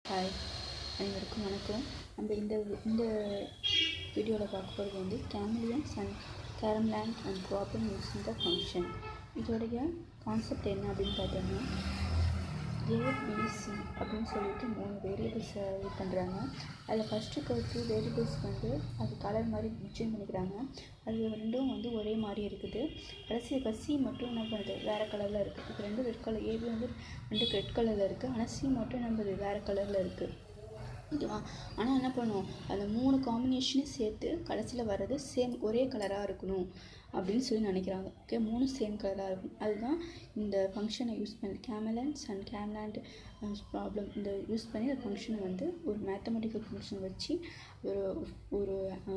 hi அனைவருக்கும் வணக்கம் நம்ம இந்த இந்த வீடியோவில் பார்க்க போகிறது வந்து கேமிலியன்ஸ் அண்ட் கேரம்லேண்ட் and problem using the function இதோடைய கான்செப்ட் என்ன அப்படின்னு பார்த்தோம்னா ஏபிசி அப்படின்னு சொல்லிட்டு மூணு வேரியபிள்ஸை இது பண்ணுறாங்க அதில் ஃபஸ்ட்டு டூ வேரியபிள்ஸ் வந்து அது கலர் மாதிரி மென்ஷன் பண்ணிக்கிறாங்க அது ரெண்டும் வந்து ஒரே மாதிரி இருக்குது கடைசி இருக்க சி மட்டும் என்ன பண்ணுது வேறு கலரில் இருக்குது இப்போ ரெண்டு ரெட் கலர் ஏபி வந்து ரெண்டு ரெட் கலரில் இருக்குது ஆனால் சி மட்டும் நம்மது வேறு கலரில் இருக்குது ஓகேவா ஆனால் என்ன பண்ணுவோம் அந்த மூணு காம்பினேஷனையும் சேர்த்து கடைசியில் வர்றது சேம் ஒரே கலராக இருக்கணும் அப்படின்னு சொல்லி நினைக்கிறாங்க ஓகே மூணு சேம் கலராக இருக்கும் அதுதான் இந்த ஃபங்க்ஷனை யூஸ் பண்ணி கேமலன்ஸ் அண்ட் கேம்லாண்ட் ப்ராப்ளம் இந்த யூஸ் பண்ணி இந்த ஃபங்க்ஷனை வந்து ஒரு மேத்தமெட்டிக்கல் ஃபங்க்ஷன் வச்சு ஒரு ஒரு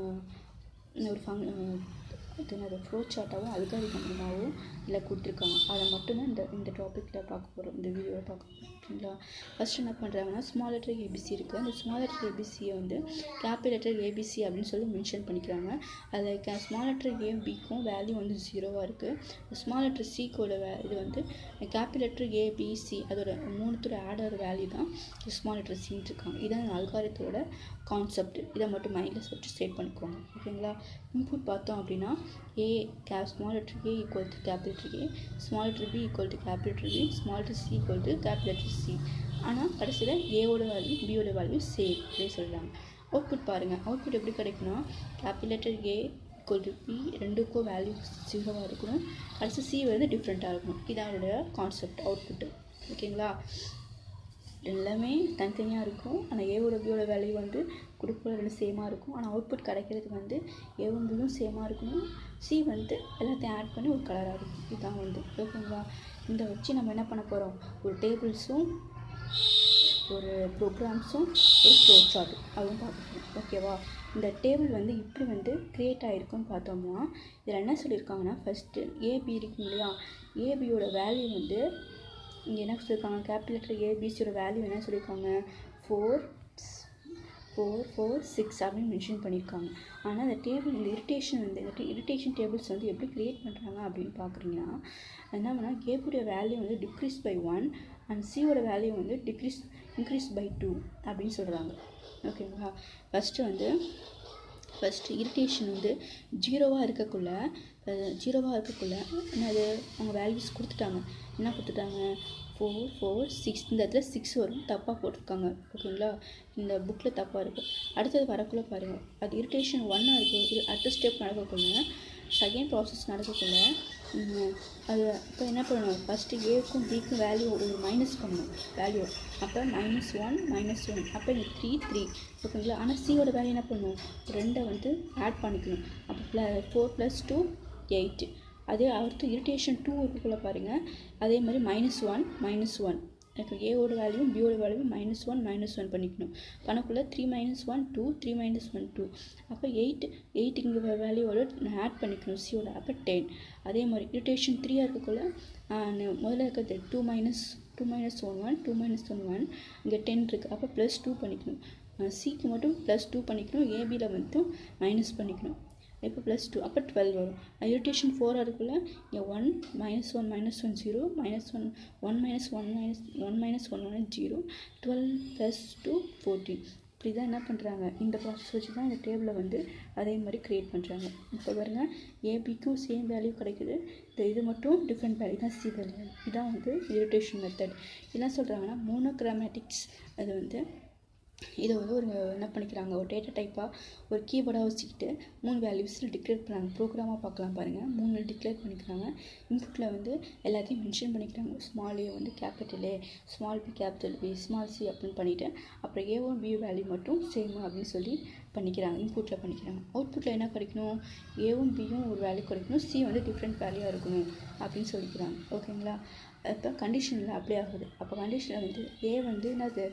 ஒரு ஃபங் அது என்னது ஃப்ளோ சார்ட்டாகவும் அல்காரிதமாகவும் இதில் கொடுத்துருக்காங்க அதை மட்டும்தான் இந்த இந்த டாப்பிக்கில் பார்க்க போகிறோம் இந்த வீடியோவில் பார்க்க போகிறோம் ஓகேங்களா ஃபஸ்ட் என்ன பண்ணுறாங்கன்னா ஸ்மால் லெட்டர் ஏபிசி இருக்குது அந்த ஸ்மால் லெட்டர் ஏபிசியை வந்து கேபிட்டல் லெட்டர் ஏபிசி அப்படின்னு சொல்லி மென்ஷன் பண்ணிக்கிறாங்க அதில் கே ஸ்மால் லெட்டர் ஏபிக்கும் வேல்யூ வந்து ஜீரோவாக இருக்குது ஸ்மால் லெட்டர் சிக்கோட வே இது வந்து கேபிட்டல் லெட்டர் ஏபிசி அதோட மூணுத்தோட ஆடோட வேல்யூ தான் ஸ்மால் லெட்டர் சின்னு இருக்காங்க இதான் அல்காரத்தோட கான்செப்ட் இதை மட்டும் மைண்டில் வச்சு ஸ்டேட் பண்ணிக்கோங்க ஓகேங்களா இன்புட் பார்த்தோம் அப்படின்னா A K small letter A equal to capital A small letter B equal to capital B small letter C equal to capital C ஆனால் கடைசியில் ஏவோட வேல்யூ பியோட வேல்யூ சேம் அப்படின்னு சொல்கிறாங்க அவுட்புட் பாருங்கள் அவுட்புட் எப்படி கிடைக்குன்னா capital letter A equal to B ரெண்டுக்கும் வேல்யூ ஜீரோவாக இருக்கணும் கடைசி சி வந்து டிஃப்ரெண்ட்டாக இருக்கணும் இதான் அதோட கான்செப்ட் அவுட்புட்டு ஓகேங்களா எல்லாமே தனித்தனியாக இருக்கும் ஆனால் ஏவோட பியோட வேல்யூ வந்து கொடுக்குற ரெண்டு சேமாக இருக்கும் ஆனால் அவுட்புட் கிடைக்கிறது வந்து ஏவும் பியும் சேமாக இருக்கணும் சி வந்து எல்லாத்தையும் ஆட் பண்ணி ஒரு கலராக இருக்கும் இதுதான் வந்து ஓகேங்களா இந்த வச்சு நம்ம என்ன பண்ண போகிறோம் ஒரு டேபிள்ஸும் ஒரு ப்ரோக்ராம்ஸும் ஒரு ஃப்ளோ சார்ட்டும் அதுவும் பார்க்க போகிறோம் ஓகேவா இந்த டேபிள் வந்து இப்படி வந்து க்ரியேட் ஆகிருக்குன்னு பார்த்தோம்னா இதில் என்ன சொல்லியிருக்காங்கன்னா ஃபஸ்ட்டு ஏபி இருக்கும் இல்லையா ஏபியோட வேல்யூ வந்து இங்கே என்ன சொல்லியிருக்காங்க கேபிட்டல் லெட்டர் ஏபிசியோட வேல்யூ என்ன சொல்லியிருக்காங்க ஃபோர் ஃபோர் ஃபோர் சிக்ஸ் அப்படின்னு மென்ஷன் பண்ணியிருக்காங்க ஆனால் இந்த டேபிள் இந்த இரிட்டேஷன் வந்து இந்த இரிட்டேஷன் டேபிள்ஸ் வந்து எப்படி க்ரியேட் பண்ணுறாங்க அப்படின்னு பார்க்குறீங்கன்னா என்ன பண்ணால் கேபுடைய வேல்யூ வந்து டிக்ரீஸ் பை ஒன் அண்ட் சியோட வேல்யூ வந்து டிக்ரீஸ் இன்க்ரீஸ் பை டூ அப்படின்னு சொல்கிறாங்க ஓகேங்களா ஃபஸ்ட்டு வந்து ஃபஸ்ட்டு இரிட்டேஷன் வந்து ஜீரோவாக இருக்கக்குள்ள ஜீரோவாக இருக்கக்குள்ள என்னது அவங்க வேல்யூஸ் கொடுத்துட்டாங்க என்ன கொடுத்துட்டாங்க ஃபோர் ஃபோர் சிக்ஸ் இந்த இடத்துல சிக்ஸ் வரும் தப்பாக போட்டிருக்காங்க ஓகேங்களா இந்த புக்கில் தப்பாக இருக்குது அடுத்தது வரக்குள்ளே பாருங்கள் அது இரிட்டேஷன் ஒன்னாக இருக்குது அடுத்த ஸ்டெப் நடக்கக்குள்ள செகண்ட் ப்ராசஸ் நடக்கக்குள்ள அது இப்போ என்ன பண்ணணும் ஃபஸ்ட்டு ஏக்கும் பிக்கும் வேல்யூ ஒரு மைனஸ் பண்ணணும் வேல்யூ அப்போ மைனஸ் ஒன் மைனஸ் ஒன் அப்போ இங்கே த்ரீ த்ரீ ஓகேங்களா ஆனால் சியோட வேல்யூ என்ன பண்ணணும் ரெண்டை வந்து ஆட் பண்ணிக்கணும் அப்போ ப்ள ஃபோர் ப்ளஸ் டூ எயிட்டு அதே அடுத்து இரிட்டேஷன் டூ இருக்குள்ள பாருங்கள் அதே மாதிரி மைனஸ் ஒன் மைனஸ் ஒன் எனக்கு ஏவோட வேல்யூ பியோட value minus one minus one பண்ணிக்கணும் பண்ணக்குள்ளே three minus one two three minus one two அப்போ எயிட் எயிட் இங்கே வேல்யூவோட நான் ஆட் பண்ணிக்கணும் சியோட அப்போ டென் அதே மாதிரி இரிட்டேஷன் த்ரீயாக இருக்கக்குள்ள முதல்ல இருக்கிறது two minus two minus one one two minus one one இங்கே டென் இருக்குது அப்போ ப்ளஸ் டூ பண்ணிக்கணும் சிக்கு மட்டும் ப்ளஸ் டூ பண்ணிக்கணும் ஏபியில் மட்டும் மைனஸ் பண்ணிக்கணும் இப்போ ப்ளஸ் டூ அப்போ டுவெல் வரும் இரிட்டேஷன் ஃபோராக இருக்குள்ள இங்கே one minus one minus one zero minus one one minus one minus one minus one one zero twelve plus two fourteen இப்படி தான் என்ன பண்ணுறாங்க இந்த ப்ராசஸ் வச்சு தான் இந்த டேபிளை வந்து அதே மாதிரி க்ரியேட் பண்ணுறாங்க இப்போ பாருங்கள் ஏபிக்கும் சேம் வேல்யூ கிடைக்குது இந்த இது மட்டும் டிஃப்ரெண்ட் வேல்யூ தான் சி வேல்யூ இதுதான் வந்து இரிட்டேஷன் மெத்தட் என்ன சொல்கிறாங்கன்னா மோனோக்ராமேட்டிக்ஸ் அது வந்து இதை வந்து ஒரு என்ன பண்ணிக்கிறாங்க ஒரு டேட்டா டைப்பாக ஒரு கீபோர்டாக வச்சுக்கிட்டு மூணு வேல்யூஸில் டிக்ளேர் பண்ணாங்க ப்ரோக்ராமாக பார்க்கலாம் பாருங்கள் மூணு டிக்ளேர் பண்ணிக்கிறாங்க இன்புட்டில் வந்து எல்லாத்தையும் மென்ஷன் பண்ணிக்கிறாங்க ஸ்மால் ஏ வந்து capital A small B capital B small C அப்படின்னு பண்ணிவிட்டு அப்புறம் ஏவும் பி வேல்யூ மட்டும் சேம் அப்படின்னு சொல்லி பண்ணிக்கிறாங்க இன்புட்டில் பண்ணிக்கிறாங்க அவுட்புட்டில் என்ன கிடைக்கணும் ஏவும் பியும் ஒரு வேல்யூ கிடைக்கணும் சி வந்து டிஃப்ரெண்ட் வேல்யூவாக இருக்கணும் அப்படின்னு சொல்லிக்கிறாங்க ஓகேங்களா இப்போ கண்டிஷனில் அப்ளை ஆகுது அப்போ கண்டிஷனில் வந்து ஏ வந்து என்னது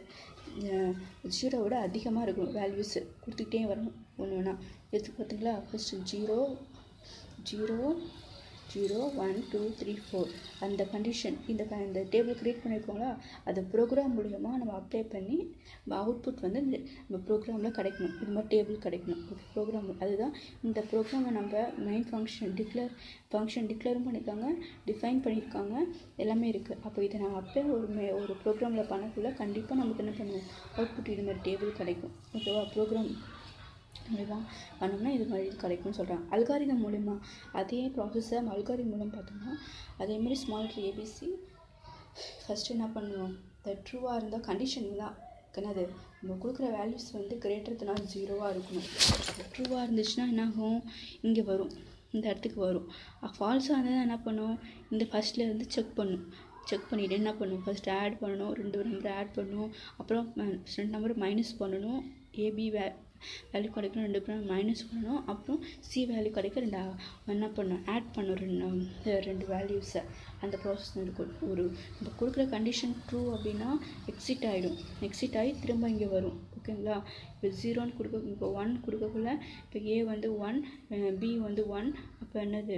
ஜீரோவோட அதிகமாக இருக்கணும் வேல்யூஸு கொடுத்துக்கிட்டே வரணும் ஒன்று வேணா எடுத்து பார்த்தீங்களா first zero zero zero one two three four அந்த கண்டிஷன் இந்த க இந்த டேபிள் க்ரியேட் பண்ணியிருக்கோங்களா அது ப்ரோக்ராம் மூலியமாக நம்ம அப்ளை பண்ணி அவுட்புட் வந்து இந்த நம்ம ப்ரோக்ராமில் கிடைக்கணும் இது மாதிரி டேபிள் கிடைக்கணும் ப்ரோக்ராம் அதுதான் இந்த ப்ரோக்ராமை நம்ம மெயின் ஃபங்க்ஷன் டிக்ளேர் ஃபங்க்ஷன் டிக்ளேரும் பண்ணியிருக்காங்க டிஃபைன் பண்ணியிருக்காங்க எல்லாமே இருக்குது அப்போ இதை நம்ம அப்போ ஒரு மே ஒரு ப்ரோக்ராமில் பண்ணக்குள்ள கண்டிப்பாக நமக்கு என்ன பண்ணுவோம் அவுட்புட் இது மாதிரி டேபிள் கிடைக்கும் ஓகேவா ப்ரோக்ராம் மூலிமா பண்ணோம்னா இது மாதிரி கிடைக்கும்னு சொல்கிறாங்க அல்காரிதம் மூலிமா அதே ப்ராசஸை நம்ம அல்காரிதம் மூலம் பார்த்தோம்னா அதேமாதிரி ஸ்மால் ட்ரீ ஏபிசி ஃபஸ்ட்டு என்ன பண்ணுவோம் இந்த ட்ரூவாக இருந்தால் கண்டிஷன் தான் என்னது நம்ம கொடுக்குற வேல்யூஸ் வந்து கிரேட்டர் தனால் ஜீரோவாக இருக்கணும் ட்ரூவாக இருந்துச்சுன்னா என்ன ஆகும் இங்கே வரும் இந்த இடத்துக்கு வரும் ஃபால்ஸாக இருந்தால் என்ன பண்ணும் இந்த ஃபஸ்ட்டில் இருந்து செக் பண்ணும் செக் பண்ணிவிட்டு என்ன பண்ணணும் ஃபஸ்ட்டு ஆட் பண்ணணும் ரெண்டு நம்பர் ஆட் பண்ணணும் அப்புறம் ரெண்டு நம்பர் மைனஸ் பண்ணணும் ஏபி வே வேல்யூ கிடைக்கணும் ரெண்டு பேரும் மைனஸ் பண்ணணும் அப்புறம் சி வேல்யூ கிடைக்க ரெண்டு என்ன பண்ணணும் ஆட் பண்ணணும் ரெண்டு ரெண்டு வேல்யூஸை அந்த ப்ராசஸ் இருக்கும் ஒரு நம்ம கொடுக்குற கண்டிஷன் ட்ரூ அப்படின்னா எக்ஸிட் ஆகிடும் எக்ஸிட் ஆகி திரும்ப இங்கே வரும் ஓகேங்களா இப்போ ஜீரோன்னு கொடுக்க இப்போ ஒன் கொடுக்கக்குள்ள இப்போ ஏ வந்து ஒன் பி வந்து ஒன் அப்போ என்னது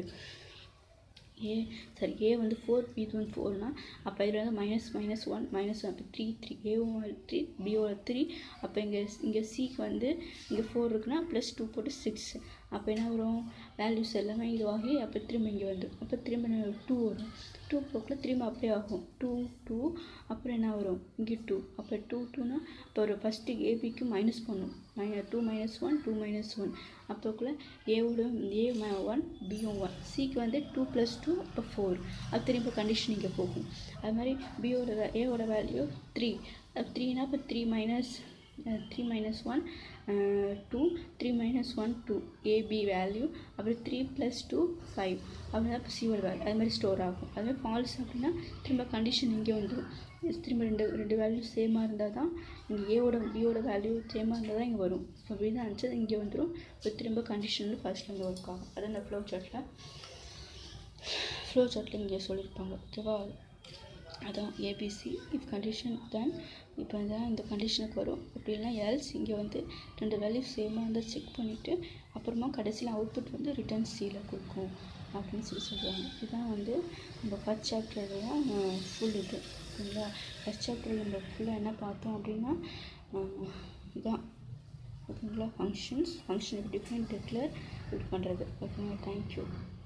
ஏ சரி ஏ வந்து ஃபோர் பி வந்து ஃபோர்னா அப்போ இதில் வந்து minus minus one minus one அப்போ த்ரீ த்ரீ ஏவும் த்ரீ பியோட த்ரீ அப்போ இங்கே இங்கே சிக்கு வந்து இங்கே ஃபோர் இருக்குன்னா ப்ளஸ் டூ போட்டு சிக்ஸ் அப்போ என்ன வரும் வேல்யூஸ் எல்லாமே இதுவாகி அப்போ திரும்ப இங்கே வந்துடும் அப்போ திரும்ப டூ வரும் டூ போக்கில் திரும்ப அப்படியே ஆகும் டூ டூ அப்புறம் என்ன வரும் இங்கே டூ அப்போ டூ டூனா இப்போ ஒரு ஃபஸ்ட்டு ஏபிக்கு மைனஸ் பண்ணும் மைன two minus one two minus one அப்போக்குள்ள ஏவோட ஏ ஒன் பியும் ஒன் சிக்கு வந்து டூ ப்ளஸ் டூ இப்போ ஃபோர் அது திரும்ப கண்டிஷன் இங்கே போகும் அது மாதிரி பியோட ஏவோட வேல்யூ த்ரீ த்ரீனா இப்போ three minus three minus one two three minus one two A B value அப்புறம் த்ரீ ப்ளஸ் டூ ஃபைவ் அப்படின்னா இப்போ சியோட வேல்யூ அது மாதிரி ஸ்டோர் ஆகும் அது மாதிரி ஃபால்ஸ் அப்படின்னா திரும்ப கண்டிஷன் இங்கே வந்துடும் திரும்ப ரெண்டு ரெண்டு வேல்யூ சேமாக இருந்தால் தான் இங்கே ஏவோட பியோட வேல்யூ சேமாக இருந்தால் தான் இங்கே வரும் அப்படி தான் இருந்துச்சு இங்கே வந்துடும் இப்போ திரும்ப கண்டிஷன் வந்து ஃபஸ்ட்டில் இங்கே ஒர்க் ஆகும் அது அந்த ஃப்ளோ சார்ட்டில் ஃப்ளோ சார்ட்டில் இங்கே சொல்லியிருப்பாங்க ஓகேவா அதான் ஏபிசி இஃப் கண்டிஷன் தென் இப்போ தான் இந்த கண்டிஷனுக்கு வரும் அப்படி இல்லைனா எல்ஸ் இங்கே வந்து ரெண்டு வேல்யூ சேமாக இருந்தால் செக் பண்ணிவிட்டு அப்புறமா கடைசியில் அவுட்புட் வந்து ரிட்டர்ன் சியில் கொடுக்கும் அப்படின்னு சொல்லி சொல்லுவாங்க இதுதான் வந்து நம்ம ஃபஸ்ட் சாப்டரோட ஃபுல் இது ஓகேங்களா ஃபஸ்ட் சாப்டரில் நம்ம ஃபுல்லாக என்ன பார்த்தோம் அப்படின்னா இதுதான் ஓகேங்களா ஃபங்க்ஷன்ஸ் ஃபங்க்ஷன் டிஃப்ரெண்ட் டிக்ளர் இது பண்ணுறது ஓகேங்களா தேங்க்யூ